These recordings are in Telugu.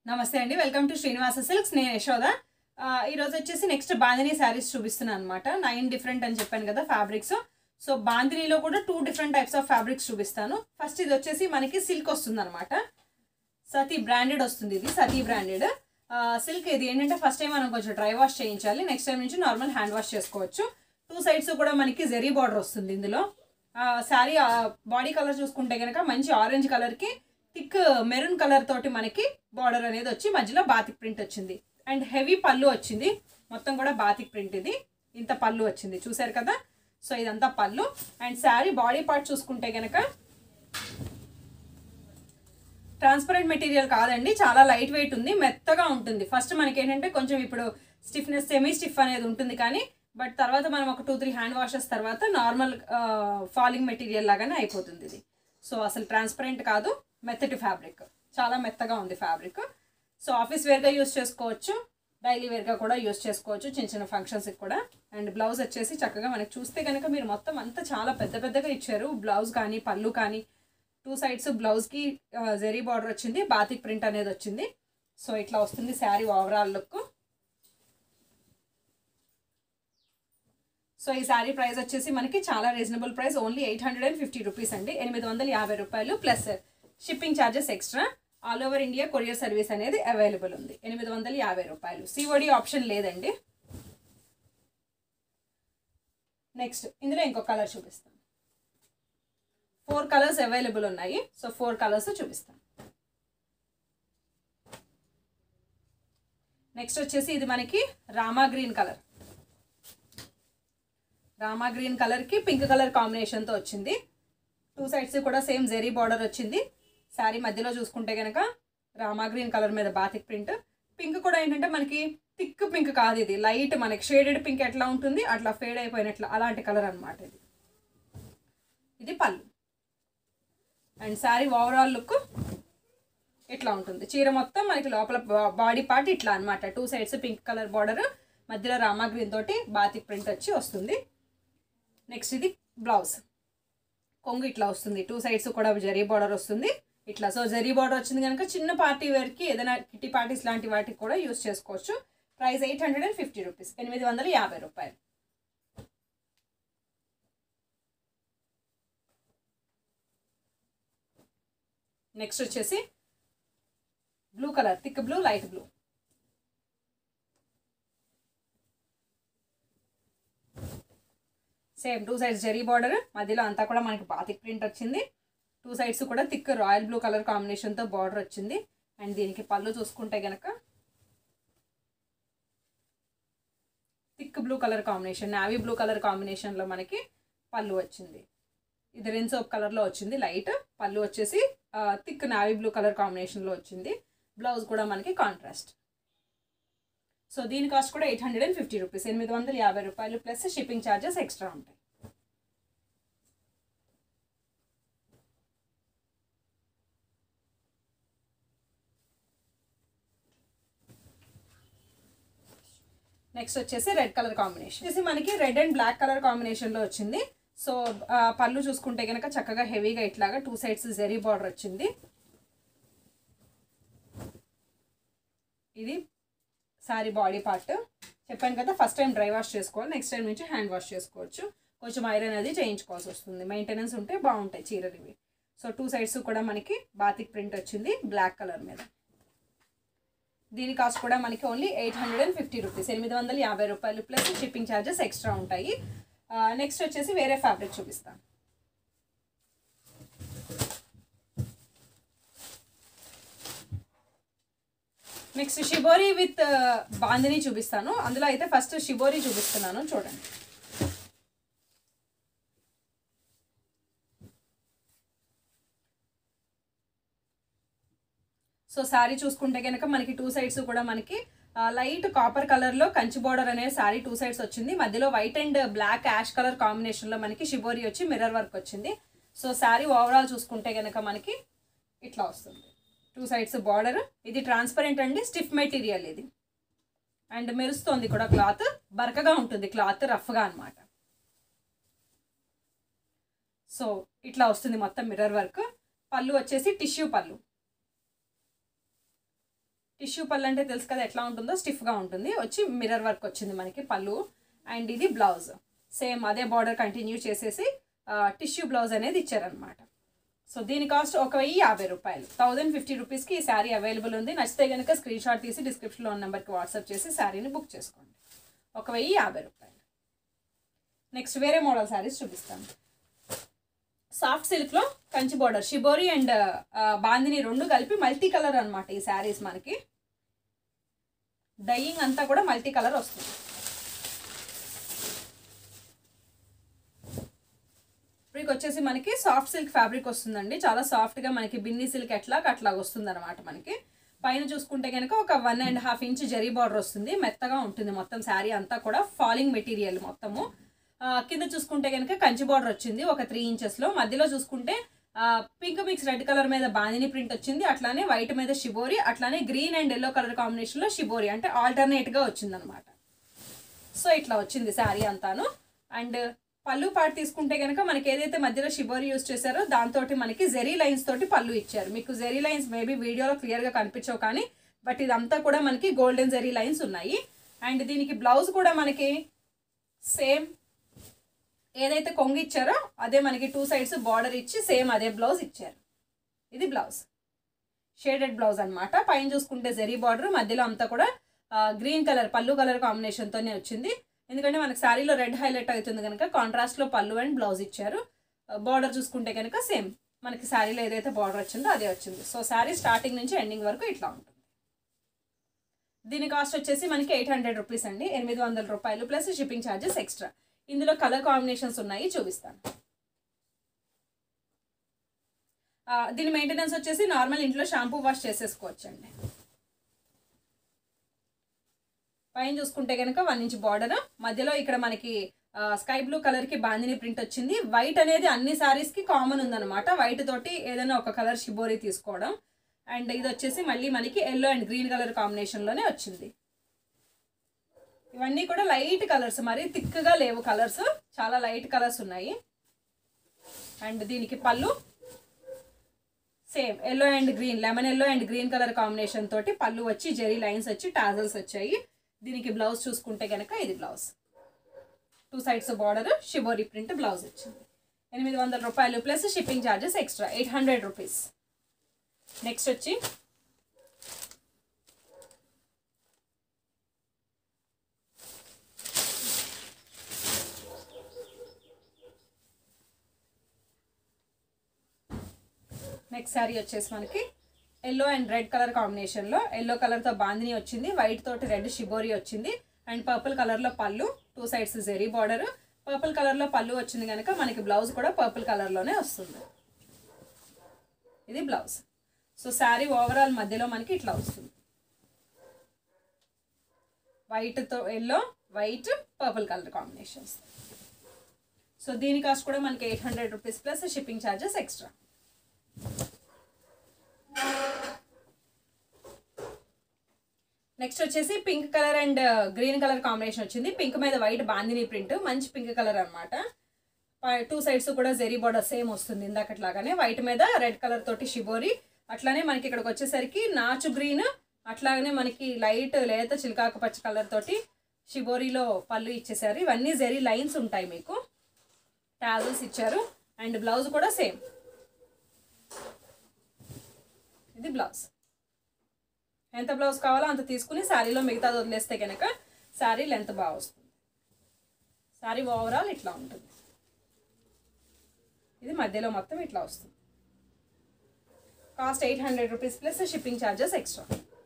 నమస్తే అండి వెల్కమ్ టు శ్రీనివాస సిల్క్స్ నేను యశోద ఆ, ఈరోజు వచ్చేసి నెక్స్ట్ బాందినీ శారీస్ చూపిస్తున్నాను అనమాట నైన్ డిఫరెంట్ అని చెప్పాను కదా ఫ్యాబ్రిక్స్ సో బాందినీలో కూడా two different types of fabrics చూపిస్తాను ఫస్ట్ ఇది వచ్చేసి మనకి సిల్క్ వస్తుంది అనమాట సతీ బ్రాండెడ్ వస్తుంది ఇది సతీ బ్రాండెడ్ సిల్క్ ఇది ఏంటంటే ఫస్ట్ టైం మనం కొంచెం డ్రై వాష్ చేయించాలి నెక్స్ట్ టైం నుంచి నార్మల్ హ్యాండ్ వాష్ చేసుకోవచ్చు టూ సైడ్స్ కూడా మనకి జెరీ బార్డర్ వస్తుంది ఇందులో శారీ బాడీ కలర్ చూసుకుంటే కనుక మంచి ఆరెంజ్ కలర్కి థిక్ మెరూన్ కలర్ తోటి మనకి బార్డర్ అనేది వచ్చి మధ్యలో బాతిక్ ప్రింట్ వచ్చింది అండ్ హెవీ పళ్ళు వచ్చింది మొత్తం కూడా బాతిక్ ప్రింట్ ఇది ఇంత పళ్ళు వచ్చింది చూసారు కదా సో ఇదంతా పళ్ళు అండ్ శారీ బాడీ పార్ట్ చూసుకుంటే కనుక ట్రాన్స్పరెంట్ మెటీరియల్ కాదండి చాలా లైట్ వెయిట్ ఉంది మెత్తగా ఉంటుంది ఫస్ట్ మనకి ఏంటంటే కొంచెం ఇప్పుడు స్టిఫ్నెస్ సెమీ స్టిఫ్ అనేది ఉంటుంది కానీ బట్ తర్వాత మనం ఒక టూ త్రీ హ్యాండ్ వాషెస్ తర్వాత నార్మల్ ఫాలింగ్ మెటీరియల్ లాగానే అయిపోతుంది ఇది సో అసలు ట్రాన్స్పరెంట్ కాదు మెత్తటి ఫ్యాబ్రిక్ చాలా మెత్తగా ఉంది ఫ్యాబ్రిక్ సో ఆఫీస్ వేర్గా యూస్ చేసుకోవచ్చు డైలీ వేర్గా కూడా యూస్ చేసుకోవచ్చు చిన్న చిన్న ఫంక్షన్స్కి కూడా అండ్ బ్లౌజ్ వచ్చేసి చక్కగా మనకి చూస్తే కనుక మీరు మొత్తం అంతా చాలా పెద్ద పెద్దగా ఇచ్చారు బ్లౌజ్ కానీ పళ్ళు కానీ టూ సైడ్స్ బ్లౌజ్కి జెరీ బార్డర్ వచ్చింది బాతిక్ ప్రింట్ అనేది వచ్చింది సో ఇట్లా వస్తుంది శారీ ఓవరాల్ లుక్ సో ఈ శారీ ప్రైస్ వచ్చేసి మనకి చాలా reasonable price only eight hundred and fifty rupees అండి ఎనిమిది వందల యాభై రూపాయలు plus shipping charges extra all over India courier service అనేది అవైలబుల్ ఉంది ఎనిమిది వందల యాభై రూపాయలు సిఓడి ఆప్షన్ లేదండి నెక్స్ట్ ఇందులో ఇంకో కలర్ చూపిస్తాను ఫోర్ కలర్స్ అవైలబుల్ ఉన్నాయి సో ఫోర్ కలర్స్ చూపిస్తాను నెక్స్ట్ వచ్చేసి ఇది మనకి rama green colour rama green కలర్కి పింక్ కలర్ కాంబినేషన్తో వచ్చింది టూ సైడ్స్ కూడా సేమ్ జెరీ బార్డర్ వచ్చింది శారీ మధ్యలో చూసుకుంటే కనుక రామా గ్రీన్ కలర్ మీద బాతిక్ ప్రింట్ పింక్ కూడా ఏంటంటే మనకి థిక్ పింక్ కాదు ఇది లైట్ మనకి షేడెడ్ పింక్ ఎట్లా ఉంటుంది అట్లా ఫేడ్ అయిపోయినట్లు అలాంటి కలర్ అనమాట ఇది ఇది పళ్ళు అండ్ శారీ ఓవరాల్ లుక్ ఇట్లా ఉంటుంది చీర మొత్తం మనకి లోపల బాడీ పార్ట్ ఇట్లా అనమాట two sides pink colour border మధ్యలో రామా గ్రీన్ తోటి బాతిక్ ప్రింట్ వచ్చి వస్తుంది నెక్స్ట్ ఇది బ్లౌజ్ కొంగు ఇట్లా వస్తుంది టూ సైడ్స్ కూడా జరీ బార్డర్ వస్తుంది ఇట్లా సో జరీ బార్డర్ వచ్చింది కనుక చిన్న పార్టీ వేర్కి ఏదైనా కిట్టి పార్టీస్ లాంటి వాటికి కూడా యూస్ చేసుకోవచ్చు price eight hundred and fifty rupees ఎనిమిది వందల యాభై రూపాయలు నెక్స్ట్ వచ్చేసి blue colour thick blue light blue same two sides zari border మధ్యలో అంతా కూడా మనకి బాతిక్ ప్రింట్ వచ్చింది టూ సైడ్స్ కూడా థిక్ రాయల్ బ్లూ కలర్ కాంబినేషన్తో బార్డర్ వచ్చింది అండ్ దీనికి పళ్ళు చూసుకుంటే కనుక thick blue colour combination navy blue colour కాంబినేషన్లో మనకి పళ్ళు వచ్చింది ఇది రెన్ సోప్ కలర్లో వచ్చింది లైట్ పళ్ళు వచ్చేసి థిక్ నావీ బ్లూ కలర్ కాంబినేషన్లో వచ్చింది బ్లౌజ్ కూడా మనకి కాంట్రాస్ట్ సో దీని కాస్ట్ కూడా eight hundred and fifty rupees ఎనిమిది వందల యాభై రూపాయలు ప్లస్ షిప్పింగ్ ఛార్జెస్ ఎక్స్ట్రా ఉంటాయి నెక్స్ట్ వచ్చేసి రెడ్ కలర్ కాంబినేషన్ వచ్చేసి మనకి రెడ్ అండ్ బ్లాక్ కలర్ కాంబినేషన్లో వచ్చింది సో పళ్ళు చూసుకుంటే కనుక చక్కగా హెవీగా ఇట్లాగా టూ సైడ్స్ జెరీ బార్డర్ వచ్చింది ఇది శారీ బాడీ పార్ట్ చెప్పాను కదా ఫస్ట్ టైం డ్రై వాష్ చేసుకోవాలి నెక్స్ట్ టైం నుంచి హ్యాండ్ వాష్ చేసుకోవచ్చు కొంచెం ఐరన్ అది చేయించుకోవాల్సి వస్తుంది మెయింటెనెన్స్ ఉంటే బాగుంటాయి చీరలు ఇవి సో టూ సైడ్స్ కూడా మనకి బాతిక్ ప్రింట్ వచ్చింది బ్లాక్ కలర్ మీద దీని కాస్ట్ కూడా మనకి only eight hundred and fifty rupees ఎనిమిది వందల యాభై రూపాయలు ప్లస్ షిప్పింగ్ ఛార్జెస్ ఎక్స్ట్రా ఉంటాయి నెక్స్ట్ వచ్చేసి వేరే ఫ్యాబ్రిక్ చూపిస్తాను నెక్స్ట్ షిబోరి విత్ బాందిని చూపిస్తాను అందులో అయితే ఫస్ట్ షిబోరి చూపిస్తున్నాను చూడండి సో శారీ చూసుకుంటే కనుక మనకి టూ సైడ్స్ కూడా మనకి లైట్ కాపర్ కలర్లో కంచి బార్డర్ అనే శారీ టూ సైడ్స్ వచ్చింది మధ్యలో white and black ash colour కాంబినేషన్లో మనకి షిబోరి వచ్చి మిర్రర్ వర్క్ వచ్చింది సో శారీ ఓవరాల్ చూసుకుంటే కనుక మనకి ఇట్లా వస్తుంది టూ సైడ్స్ బార్డర్ ఇది ట్రాన్స్పరెంట్ అండి స్టిఫ్ మెటీరియల్ ఇది అండ్ మెరుస్తుంది కూడా క్లాత్ బరకగా ఉంటుంది క్లాత్ రఫ్గా అనమాట సో ఇట్లా వస్తుంది మొత్తం మిర్రర్ వర్క్ పళ్ళు వచ్చేసి టిష్యూ పళ్ళు టిష్యూ పళ్ళు అంటే తెలుసు కదా ఎట్లా ఉంటుందో స్టిఫ్గా ఉంటుంది వచ్చి మిర్రర్ వర్క్ వచ్చింది మనకి పళ్ళు అండ్ ఇది బ్లౌజ్ సేమ్ అదే బార్డర్ కంటిన్యూ చేసేసి టిష్యూ బ్లౌజ్ అనేది ఇచ్చారనమాట సో దీని కాస్ట్ ఒక వెయ్యి యాభై రూపాయలు థౌజండ్ ఫిఫ్టీ రూపీస్కి ఈ శారీ అవైలబుల్ ఉంది నచ్చితే కనుక స్క్రీన్ షాట్ తీసి డిస్క్రిప్షన్లో ఉన్న నెంబర్కి వాట్సాప్ చేసి శారీని బుక్ చేసుకోండి ఒక వెయ్యి యాభై రూపాయలు నెక్స్ట్ వేరే మోడల్ శారీస్ చూపిస్తాను సాఫ్ట్ సిల్క్లో Kanchi border shibori and bandhani రెండు కలిపి మల్టీ కలర్ అనమాట ఈ శారీస్ మనకి డైయింగ్ అంతా కూడా మల్టీ కలర్ వస్తుంది ఫ్యాబ్రిక్ వచ్చేసి మనకి సాఫ్ట్ సిల్క్ ఫ్యాబ్రిక్ వస్తుందండి చాలా సాఫ్ట్గా మనకి బిన్ని సిల్క్ ఎట్లా అట్లా వస్తుంది అనమాట మనకి పైన చూసుకుంటే కనుక ఒక one and half inch zari border వస్తుంది మెత్తగా ఉంటుంది మొత్తం శారీ అంతా కూడా ఫాలింగ్ మెటీరియల్ మొత్తము కింద చూసుకుంటే కనుక కంచి బార్డర్ వచ్చింది ఒక త్రీ ఇంచెస్లో మధ్యలో చూసుకుంటే పింక్ మిక్స్ రెడ్ కలర్ మీద బాందిని ప్రింట్ వచ్చింది అట్లానే వైట్ మీద షిబోరి అట్లానే గ్రీన్ అండ్ ఎల్లో కలర్ కాంబినేషన్లో షిబోరి అంటే ఆల్టర్నేట్గా వచ్చింది అనమాట సో ఇట్లా వచ్చింది శారీ అంతాను అండ్ పళ్ళు పాటు తీసుకుంటే కనుక మనకి ఏదైతే మధ్యలో షిబోరి యూస్ చేశారో దాంతో మనకి జెరీ లైన్స్ తోటి పళ్ళు ఇచ్చారు మీకు జెరీ లైన్స్ మేబీ వీడియోలో క్లియర్గా కనిపించవు కానీ బట్ ఇదంతా కూడా మనకి గోల్డెన్ జెరీ లైన్స్ ఉన్నాయి అండ్ దీనికి బ్లౌజ్ కూడా మనకి సేమ్ ఏదైతే కొంగు ఇచ్చారో అదే మనకి టూ సైడ్స్ బార్డర్ ఇచ్చి సేమ్ అదే బ్లౌజ్ ఇచ్చారు ఇది బ్లౌజ్ షేడెడ్ బ్లౌజ్ అనమాట పైన చూసుకుంటే జెరీ బార్డర్ మధ్యలో అంతా కూడా గ్రీన్ కలర్ పళ్ళు కలర్ కాంబినేషన్తోనే వచ్చింది ఎందుకంటే మనకి శారీలో రెడ్ హైలైట్ అవుతుంది కనుక కాంట్రాస్ట్లో పళ్ళు అండ్ బ్లౌజ్ ఇచ్చారు బార్డర్ చూసుకుంటే కనుక సేమ్ మనకి శారీలో ఏదైతే బార్డర్ వచ్చిందో అదే వచ్చింది సో శారీ స్టార్టింగ్ నుంచి ఎండింగ్ వరకు ఇట్లా ఉంటుంది దీని కాస్ట్ వచ్చేసి మనకి ఎయిట్ హండ్రెడ్ రూపీస్ అండి ఎనిమిది వందల రూపాయలు ప్లస్ షిప్పింగ్ ఛార్జెస్ ఎక్స్ట్రా ఇందులో కలర్ కాంబినేషన్స్ ఉన్నాయి చూపిస్తాను దీని మెయింటెనెన్స్ వచ్చేసి నార్మల్ ఇంట్లో షాంపూ వాష్ చేసేసుకోవచ్చండి పైన చూసుకుంటే కనుక వన్ ఇంచ్ బార్డర్ మధ్యలో ఇక్కడ మనకి స్కై బ్లూ కలర్ కి బాందిని ప్రింట్ వచ్చింది వైట్ అనేది అన్ని సారీస్ కి కామన్ ఉందన్నమాట వైట్ తోటి ఏదైనా ఒక కలర్ షిబోరి తీసుకోవడం అండ్ ఇది వచ్చేసి మళ్ళీ మనకి yellow and green colour combination లోనే వచ్చింది ఇవన్నీ కూడా లైట్ కలర్స్ మరి థిక్గా లేవు కలర్స్ చాలా లైట్ కలర్స్ ఉన్నాయి అండ్ దీనికి pallu same yellow and green lemon yellow and green colour combination తోటి పళ్ళు వచ్చి జెరీ లైన్స్ వచ్చి టాజల్స్ వచ్చాయి దీనికి బ్లౌజ్ చూసుకుంటే కనుక ఇది blouse two sides border shibori print blouse వచ్చింది ఎనిమిది వందల రూపాయలు plus shipping charges extra eight hundred rupees next వచ్చి నెక్స్ట్ శారీ వచ్చేసి మనకి ఎల్లో అండ్ రెడ్ కలర్ కాంబినేషన్లో ఎల్లో కలర్తో బాందిని వచ్చింది వైట్ తోటి రెడ్ షిబోరి వచ్చింది అండ్ పర్పుల్ కలర్లో pallu two sides zari border purple కలర్లో పళ్ళు వచ్చింది కనుక మనకి బ్లౌజ్ కూడా పర్పుల్ కలర్లోనే వస్తుంది ఇది బ్లౌజ్ సో శారీ ఓవరాల్ మధ్యలో మనకి ఇట్లా వస్తుంది వైట్తో yellow white purple colour combinations so దీని కాస్ట్ కూడా మనకి eight hundred rupees plus shipping charges extra next వచ్చేసి pink colour and green colour combination వచ్చింది పింక్ మీద వైట్ బాందిని ప్రింట్ మంచి పింక్ కలర్ అనమాట టూ సైడ్స్ కూడా జెరీ బార్డర్ సేమ్ వస్తుంది ఇందాకట్లాగానే వైట్ మీద రెడ్ కలర్ తోటి షిబోరి అట్లానే మనకి ఇక్కడికి వచ్చేసరికి నాచు గ్రీన్ అట్లాగనే మనకి లైట్ లేత చిలకాకు పచ్చ కలర్ తోటి షిబోరిలో పళ్ళు ఇచ్చేసారు ఇవన్నీ జెరీ లైన్స్ ఉంటాయి మీకు టాజల్స్ ఇచ్చారు అండ్ బ్లౌజ్ కూడా సేమ్ ఇది బ్లౌజ్ ఎంత బ్లౌజ్ కావాలో అంత తీసుకుని శారీలో మిగతాది వదిలేస్తే కనుక శారీ లెంత్ బాగా వస్తుంది శారీ ఓవరాల్ ఇట్లా ఉంటుంది ఇది మధ్యలో మొత్తం ఇట్లా వస్తుంది cost eight hundred rupees plus shipping charges extra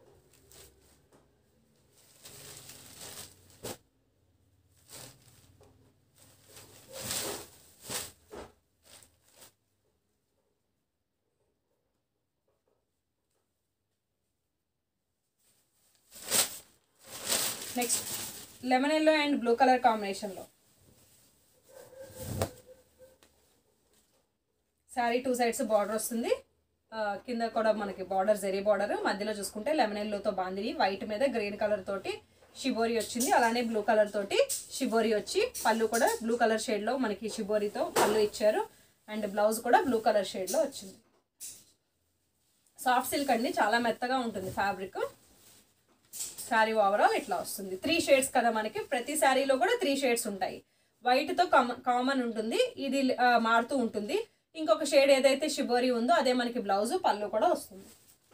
next lemon yellow and blue colour కాంబినేషన్లో శారీ టూ సైడ్స్ బార్డర్ వస్తుంది ఆ, కింద కూడా మనకి బార్డర్ జెరీ బార్డర్ మధ్యలో చూసుకుంటే లెమన్ ఎల్లోతో బాందిని వైట్ మీద గ్రీన్ కలర్ తోటి షిబోరి వచ్చింది అలానే బ్లూ కలర్ తోటి షిబోరి వచ్చి పళ్ళు కూడా బ్లూ కలర్ షేడ్లో మనకి షిబోరితో పళ్ళు ఇచ్చారు అండ్ బ్లౌజ్ కూడా బ్లూ కలర్ షేడ్లో వచ్చింది సాఫ్ట్ సిల్క్ అండి చాలా మెత్తగా ఉంటుంది ఫ్యాబ్రిక్ శారీ ఓవరాల్ ఇట్లా వస్తుంది త్రీ షేడ్స్ కదా మనకి ప్రతి శారీలో కూడా త్రీ షేడ్స్ ఉంటాయి వైట్తో కామన్ కామన్ ఉంటుంది ఇది ఆ, మారుతూ ఉంటుంది ఇంకొక షేడ్ ఏదైతే షిబోరి ఉందో అదే మనకి బ్లౌజ్ పళ్ళు కూడా వస్తుంది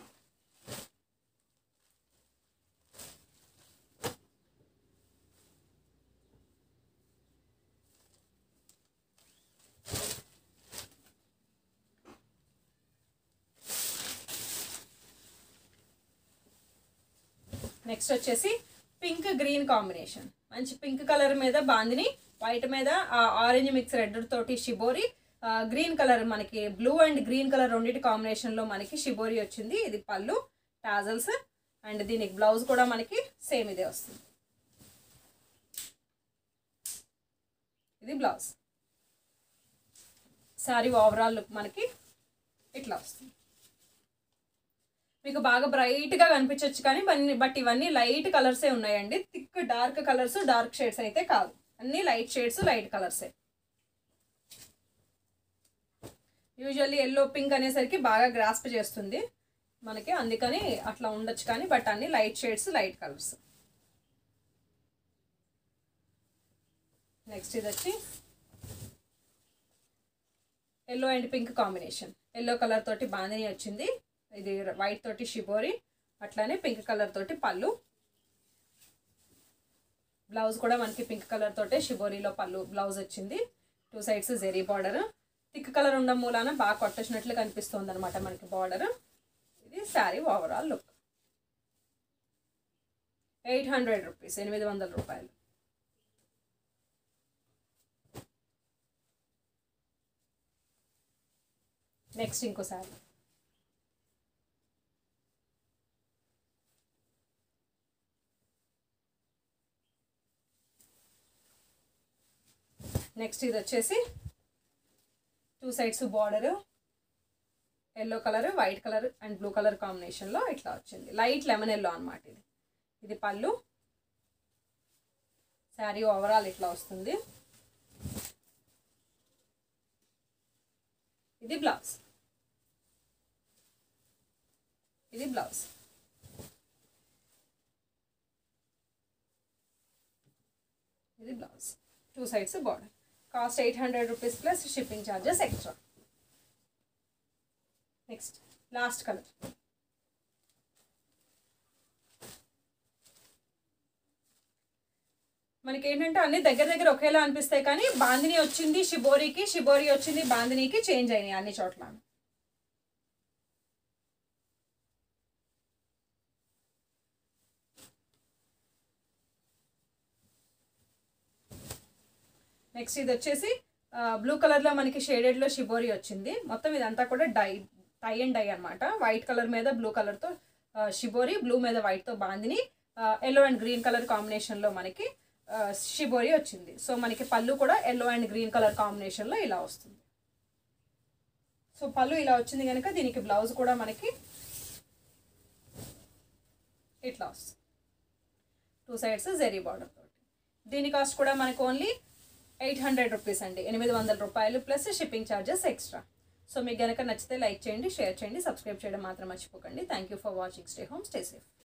నెక్స్ట్ వచ్చేసి పింక్ గ్రీన్ కాంబినేషన్ మంచి పింక్ కలర్ మీద బాందిని వైట్ మీద ఆరెంజ్ మిక్స్ రెడ్ తోటి షిబోరి గ్రీన్ కలర్ మనకి బ్లూ అండ్ గ్రీన్ కలర్ రెండింటి కాంబినేషన్లో మనకి షిబోరి వచ్చింది ఇది పళ్ళు టాజల్స్ అండ్ దీనికి బ్లౌజ్ కూడా మనకి సేమ్ ఇదే వస్తుంది ఇది బ్లౌజ్ శారీ ఓవరాల్ లుక్ మనకి ఇట్లా వస్తుంది మీకు బాగా బ్రైట్గా కనిపించవచ్చు కానీ బన్ని- బట్ ఇవన్నీ లైట్ కలర్సే ఉన్నాయండి thick dark colours dark shades అయితే కాదు అన్నీ లైట్ షేడ్స్ లైట్ కలర్సే యూజువల్లీ ఎల్లో పింక్ అనేసరికి బాగా గ్రాస్ప్ చేస్తుంది మనకి అందుకని అట్లా ఉండొచ్చు కానీ బట్ అన్ని light shades light colours next ఇది వచ్చి yellow and pink combination yellow colour తోటి బాందిని వచ్చింది ఇది వైట్ తోటి షిబోరి అట్లానే పింక్ కలర్ తోటి పళ్ళు బ్లౌజ్ కూడా మనకి పింక్ కలర్ తోటే షిబోరిలో పళ్ళు బ్లౌజ్ వచ్చింది two sides zari border thick colour ఉండడం మూలాన బాగా కొట్టేసినట్లు కనిపిస్తుంది అనమాట మనకి బార్డర్ ఇది sari overall look eight hundred rupees ఎనిమిది వందల రూపాయలు నెక్స్ట్ ఇంకో శారీ నెక్స్ట్ ఇది వచ్చేసి two sides border yellow colour white colour and blue colour కాంబినేషన్లో ఇట్లా వచ్చింది లైట్ లెమన్ ఎల్లో అనమాట ఇది ఇది పళ్ళు శారీ ఓవరాల్ ఇట్లా వస్తుంది ఇది బ్లౌజ్ ఇది బ్లౌజ్ ఇది blouse two sides border cost eight hundred rupees plus shipping charges extra next last colour మనకి ఏంటంటే అన్ని దగ్గర దగ్గర ఒకేలా అనిపిస్తాయి కానీ బాందిని వచ్చింది షిబోరికి షిబోరి వచ్చింది బాందినికి చేంజ్ అయినాయి అన్ని చోట్ల నెక్స్ట్ ఇది వచ్చేసి బ్లూ కలర్లో మనకి షేడెడ్లో షిబోరి వచ్చింది మొత్తం ఇదంతా కూడా డై టై అండ్ డై అనమాట వైట్ కలర్ మీద బ్లూ కలర్తో షిబోరి బ్లూ మీద వైట్తో bandhani yellow and green colour కాంబినేషన్లో మనకి ఆ, షిబోరి వచ్చింది సో మనకి పళ్ళు కూడా ఎల్లో అండ్ గ్రీన్ కలర్ కాంబినేషన్లో ఇలా వస్తుంది సో పళ్ళు ఇలా వచ్చింది కనుక దీనికి బ్లౌజ్ కూడా మనకి ఇట్లా వస్తుంది టూ సైడ్స్ జెరీ బార్డర్ తోటి దీని కాస్ట్ కూడా మనకు ఓన్లీ ఎయిట్ హండ్రెడ్ రూపీస్ అండి ఎనిమిది వందల రూపాయలు plus shipping charges extra so మీకు కనుక నచ్చితే లైక్ చేయండి షేర్ చేయండి సబ్స్క్రైబ్ చేయడం మాత్రం మర్చిపోకండి thank you for watching stay home stay safe